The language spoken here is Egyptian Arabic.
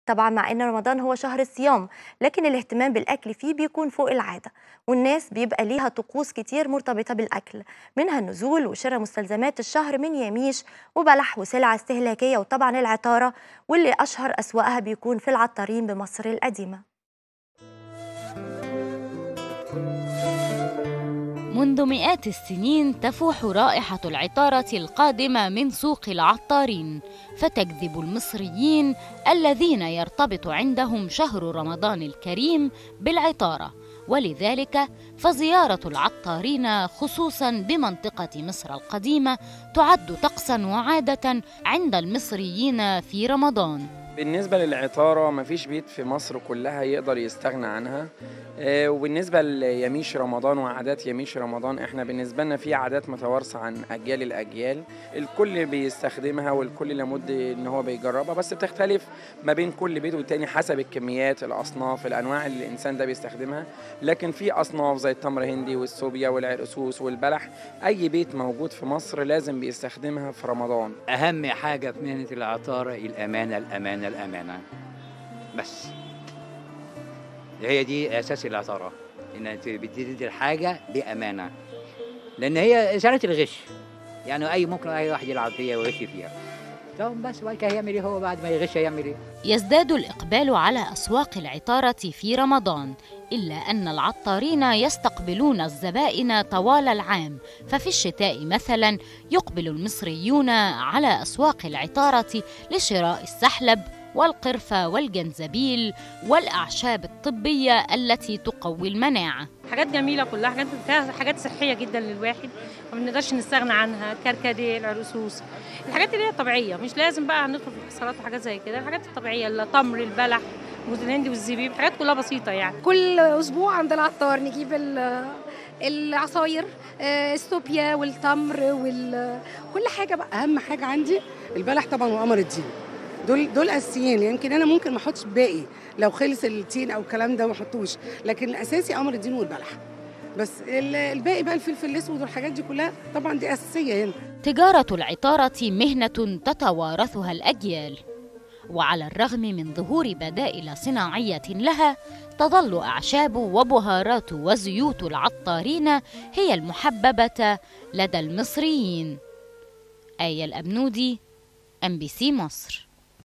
طبعا مع ان رمضان هو شهر الصيام لكن الاهتمام بالاكل فيه بيكون فوق العاده والناس بيبقى ليها طقوس كتير مرتبطه بالاكل منها النزول وشراء مستلزمات الشهر من يميش وبلح وسلع استهلاكيه وطبعا العطاره واللي اشهر اسواقها بيكون في العطارين بمصر القديمه منذ مئات السنين تفوح رائحة العطارة القادمة من سوق العطارين فتجذب المصريين الذين يرتبط عندهم شهر رمضان الكريم بالعطارة ولذلك فزيارة العطارين خصوصا بمنطقة مصر القديمة تعد طقسا وعادة عند المصريين في رمضان بالنسبة للعطارة مفيش بيت في مصر كلها يقدر يستغنى عنها آه، وبالنسبة ليميش رمضان وعادات يميش رمضان احنا بالنسبة لنا في عادات متوارثة عن أجيال الأجيال الكل بيستخدمها والكل لابد إن هو بيجربها بس بتختلف ما بين كل بيت والتاني حسب الكميات الأصناف الأنواع اللي الإنسان ده بيستخدمها لكن في أصناف زي التمر هندي والسوبيا والعرقسوس والبلح أي بيت موجود في مصر لازم بيستخدمها في رمضان أهم حاجة في مهنة العطارة الأمانة الأمانة الأمانة بس هي دي أساس العطارة إن أنت بتدي الحاجة بأمانة لأن هي إزالة الغش يعني أي ممكن أي واحد يلعب فيها ويغش فيها طب بس بعد كده هيعمل إيه هو بعد ما يغش هيعمل إيه؟ يزداد الإقبال على أسواق العطارة في رمضان إلا أن العطارين يستقبلون الزبائن طوال العام ففي الشتاء مثلا يقبل المصريون على أسواق العطارة لشراء السحلب والقرفة والجنزبيل والأعشاب الطبية التي تقوي المناعة حاجات جميلة كلها حاجات فيها حاجات صحية جدا للواحد ما بنقدرش نستغنى عنها كركديه العرقسوس الحاجات اللي هي طبيعية مش لازم بقى ندخل في الحصارات وحاجات زي كده الحاجات الطبيعية التمر البلح جوز الهندي والزبيب حاجات كلها بسيطة يعني كل اسبوع عند العطار نجيب ال- العصاير آه، السوبيا والتمر وكل حاجه بقى اهم حاجه عندي البلح طبعا وقمر الدين دول دول اساسيين يمكن انا ممكن ما احطش باقي لو خلص التين او الكلام ده ما احطوش لكن الاساسي قمر الدين والبلح بس ال- الباقي بقى الفلفل الاسود والحاجات دي كلها طبعا دي اساسيه هنا تجارة العطارة مهنة تتوارثها الأجيال وعلى الرغم من ظهور بدائل صناعية لها تظل أعشاب وبهارات وزيوت العطارين هي المحببة لدى المصريين آية الأبنودي أم بي سي مصر